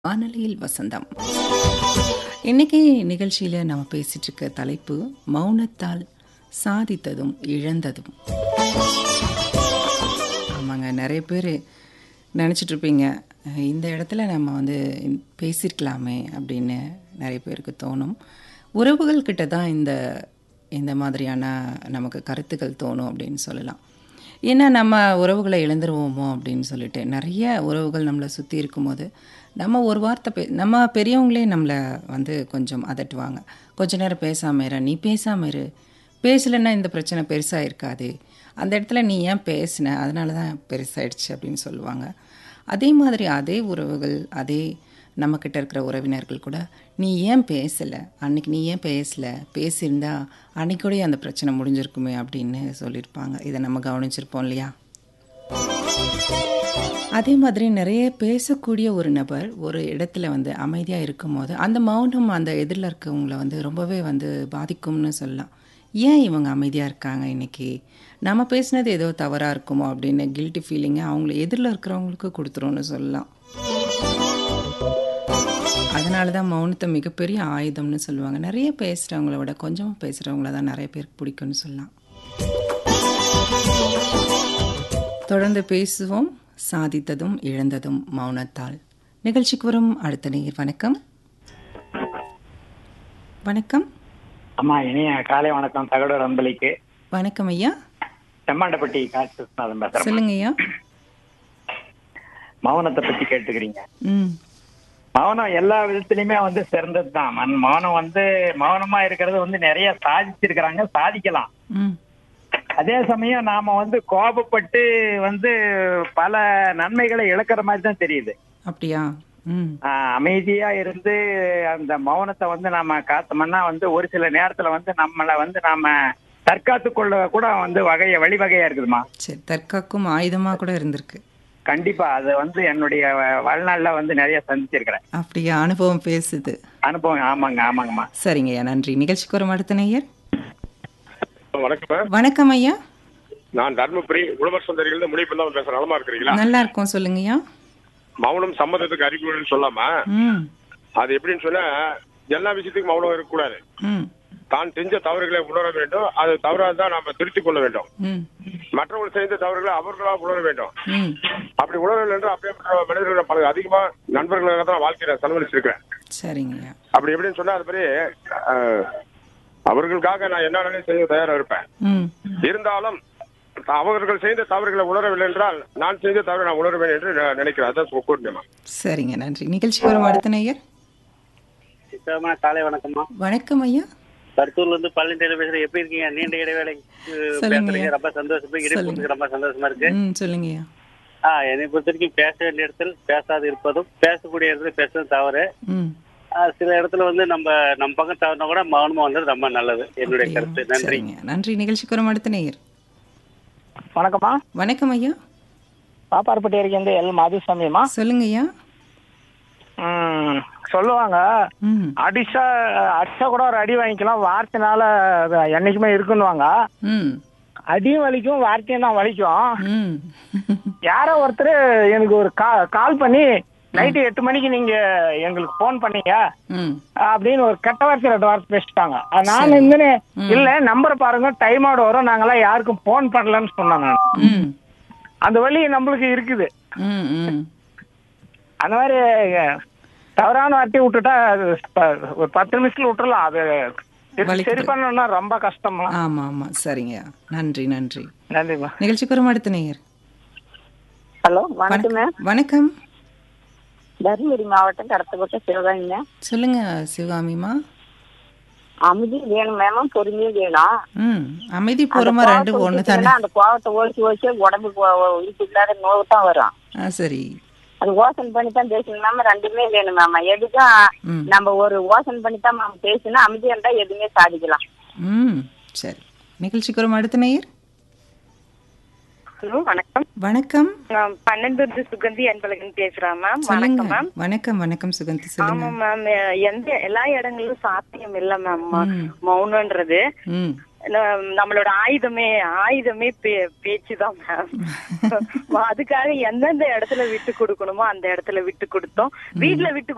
வானொலியில் வசந்தம் இன்னைக்கு நிகழ்ச்சியில நம்ம பேசிட்டு இருக்க தலைப்பு மௌனத்தால் சாதித்ததும் இழந்ததும் ஆமாங்க நிறைய பேர் நினச்சிட்டு இருப்பீங்க அஹ் இந்த இடத்துல நம்ம வந்து பேசியிருக்கலாமே அப்படின்னு நிறைய பேருக்கு தோணும் உறவுகள் கிட்ட தான் இந்த இந்த மாதிரியான நமக்கு கருத்துக்கள் தோணும் அப்படின்னு சொல்லலாம் ஏன்னா நம்ம உறவுகளை இழந்துருவோமோ அப்படின்னு சொல்லிட்டு நிறைய உறவுகள் நம்மளை சுற்றி இருக்கும்போது நம்ம ஒரு வார்த்தை பே நம்ம பெரியவங்களே நம்மளை வந்து கொஞ்சம் அதட்டுவாங்க கொஞ்ச நேரம் பேசாம இரு நீ பேசாம இரு பேசலைன்னா இந்த பிரச்சனை பெருசாக இருக்காது அந்த இடத்துல நீ ஏன் பேசின அதனால தான் பெருசாயிடுச்சு அப்படின்னு சொல்லுவாங்க அதே மாதிரி அதே உறவுகள் அதே நம்மக்கிட்ட இருக்கிற உறவினர்கள் கூட நீ ஏன் பேசலை அன்னைக்கு நீ ஏன் பேசலை பேசியிருந்தா அன்னைக்கூடயே அந்த பிரச்சனை முடிஞ்சிருக்குமே அப்படின்னு சொல்லியிருப்பாங்க இதை நம்ம கவனிச்சிருப்போம் இல்லையா அதே மாதிரி நிறைய பேசக்கூடிய ஒரு நபர் ஒரு இடத்துல வந்து அமைதியாக இருக்கும்போது அந்த மௌனம் அந்த எதிரில் இருக்கவங்கள வந்து ரொம்பவே வந்து பாதிக்கும்னு சொல்லலாம் ஏன் இவங்க அமைதியாக இருக்காங்க இன்னைக்கு நம்ம பேசினது ஏதோ தவறாக இருக்குமோ அப்படின்னு கில்ட்டி ஃபீலிங்கை அவங்கள எதிரில் இருக்கிறவங்களுக்கு கொடுத்துரும்னு சொல்லலாம் அதனால தான் மௌனத்தை மிகப்பெரிய ஆயுதம்னு சொல்லுவாங்க நிறைய பேசுகிறவங்கள விட கொஞ்சமாக பேசுகிறவங்கள தான் நிறைய பேருக்கு பிடிக்கும்னு சொல்லலாம் தொடர்ந்து பேசுவோம் சாதித்ததும் இழந்ததும் மௌனத்தால் நிகழ்ச்சிக்கு வரும் அடுத்த நேர் வணக்கம் வணக்கம் அம்மா இனிய காலை வணக்கம் தகவல் அன்பளிக்கு வணக்கம் ஐயா செம்மாண்டப்பட்டி காசிநாதன் பேசுறேன் சொல்லுங்க ஐயா மௌனத்தை பத்தி கேட்டுக்கிறீங்க ம் மௌனம் எல்லா விதத்திலயுமே வந்து சிறந்தது தான் மௌனம் வந்து மௌனமா இருக்கிறது வந்து நிறைய சாதிச்சிருக்கிறாங்க சாதிக்கலாம் ம் அதே சமயம் நாம வந்து கோபப்பட்டு வந்து பல நன்மைகளை இழக்கிற மாதிரி தான் தெரியுது அப்படியா ம் ஆஹ் அமைதியா இருந்து அந்த மௌனத்தை வந்து நாம காத்தோம்னா வந்து ஒரு சில நேரத்துல வந்து நம்மள வந்து நாம தற்காத்து கொள்ள கூட வந்து வகைய வழிவகையா இருக்குதுமா சரி தற்காக்கும் ஆயுதமாக கூட இருந்திருக்கு கண்டிப்பா அது வந்து என்னுடைய வ- வாழ்நாள்ல வந்து நிறைய சந்திச்சிருக்கிறேன் அப்படியா அனுபவம் பேசுது அனுபவம் ஆமாங்க ஆமாங்கம்மா சரிங்க ஐயா நன்றி நிகழ்ச்சிக்கு வரும் அடுத்த நேயர் வணக்கம் வணக்கம் ஐயா நான் தர்மபுரி உழவர் சுந்தரிகள் முடிப்பு தான் பேசுறேன் நலமா இருக்கிறீங்களா நல்லா இருக்கோம் சொல்லுங்க ஐயா மௌனம் சம்மதத்துக்கு அறிகுறின்னு சொல்லாம ம் அது எப்படின்னு சொன்னா எல்லா விஷயத்துக்கும் மௌனம் இருக்கக்கூடாது ம் தான் செஞ்ச தவறுகளை உணர வேண்டும் அது தவறாக தான் நாம திருத்திக் கொள்ள வேண்டும் ம் மற்றவர்கள் செய்த தவறுகளை அவர்களா உணர வேண்டும் ம் அப்படி உணரவில்லை என்று அப்படியே மனிதர்களை பல அதிகமா நண்பர்களாக தான் வாழ்க்கையில செலவழிச்சிருக்கிறேன் சரிங்க ஐயா அப்படி எப்படின்னு சொன்னா அது மாதிரி அஹ், அவர்களுக்காக நான் என்ன வேணாலும் செய்ய தயாரா இருப்பேன் ம் இருந்தாலும் அவர்கள் செய்த தவறுகளை உணரவில்லை என்றால் நான் செய்த தவறை நான் உணர்வேன் என்று நான் நினைக்கிறேன் அதான் கூறினேன் சரிங்க நன்றி நிகழ்ச்சிக்கு வரும் அடுத்த நேயர் சித்தமா காலை வணக்கம்மா வணக்கம் ஐயா கருத்தூர்ல இருந்து பழனியில பேசுறேன் எப்படி இருக்கீங்க நீண்ட இடைவேளைக்கு சொல்லுங்க. பேசுறீங்க ரொம்ப சந்தோஷமா இடைப்பட்டு ரொம்ப சந்தோஷமா இருக்கு ம் சொல்லுங்க ஐயா ஆ என்னை பொறுத்த வரைக்கும் பேச வேண்டிய இடத்தில் பேசாது இருப்பதும் பேசக்கூடிய இடத்துல பேசுறது தவறு ம் ஆ, சில இடத்துல வந்து நம்ம நம்ம பக்கம் தவறுனா கூட மௌனமா வந்தது ரொம்ப நல்லது என்னுடைய கருத்து நன்றி சரிங்க நன்றி நிகழ்ச்சிக்கு வரும் அடுத்த நேயர் வணக்கம்மா வணக்கம் ஐயா பாப்பார்பட்டி இருந்து எல் மாதுசாமியம்மா சொல்லுங்க ஐயா ம், சொல்லுவாங்க ம் அடிச்சா அடிச்சா கூட ஒரு அடி வாங்கிக்கலாம் வார்த்தைனால அது என்னைக்குமே இருக்குன்னுவாங்க ம் அடியும் வலிக்கும் வார்த்தையும் தான் வலிக்கும் ம் யாரோ ஒருத்தர் எனக்கு ஒரு கா- கால் பண்ணி நைட்டு எட்டு மணிக்கு நீங்க எங்களுக்கு ஃபோன் பண்ணீங்க ம் அப்படின்னு ஒரு கெட்ட வார்த்தை ரெண்டு வார்த்தை பேசிட்டாங்க அது நான் இருந்துன்னு இல்ல நம்பர் பாருங்க டைமோட வரும் நாங்கெல்லாம் யாருக்கும் ஃபோன் பண்ணலன்னு சொன்னேன் நான் ம் அந்த வழி நம்மளுக்கு இருக்குது ம் ம் அந்த மாதிரி அஹ், தவறான வார்த்தையை விட்டுட்டா அது ப- ஒரு பத்து நிமிஷத்துல விட்டுறலாம் அது சரி- வலிக்குது. சரி பண்ணணும்னா ரொம்ப கஷ்டமா ஆமாம் ஆமாம் சரிங்க ஐயா நன்றி நன்றி நன்றிம்மா நிகழ்ச்சிக்கு வரும் அடுத்த நேயர் ஹலோ வணக்கம் மேம் வணக்கம் தருமபுரி மாவட்டம் கடத்தப்பட்ட சிவகாமிங்க சொல்லுங்க சிவகாமிமா அமைதி வேணும் மேமும் பொறுமையும் வேணும் ம் அமைதி பூர்வமா அந்த ரெண்டு கோவத்தை ஒன்று தானே விட்டுட்டீங்கன்னா அந்த கோவத்தை ஓடிச்சு ஓடிச்சு உடம்புக்கு உறுப்பு இல்லாத நோவு தான் வரும் ஆ சரி அது ஓசன் பண்ணி தான் பேசணும் மேம் ரெண்டுமே வேணும் மேம் எதுக்கும் ம் நம்ம ஒரு ஓசன் பண்ணி தான் மேம் பேசணும் அமைதியா இருந்தா எதுவுமே சாதிக்கலாம் ம் சரி நிகழ்ச்சிக்கு வரும் அடுத்த நேயர் ஹலோ வணக்கம் வணக்கம் நான் பன்னெண்டு சுகந்தி அன்பழகன் பேசுறேன் மேம் சொல்லுங்க வணக்கம் மேம் வணக்கம் வணக்கம் சுகந்தி சொல்லுங்க ஆமா மேம் எந்த எல்லா இடங்களிலும் சாத்தியம் இல்ல மேம் ம். மௌனன்றது ம் நம்- நம்மளோட ஆயுதமே ஆயுதமே பே- பேச்சுதான் மேம் அதுக்காக எந்தெந்த இடத்துல விட்டு கொடுக்கணுமோ அந்த இடத்துல விட்டு கொடுத்தோம் வீட்ல விட்டு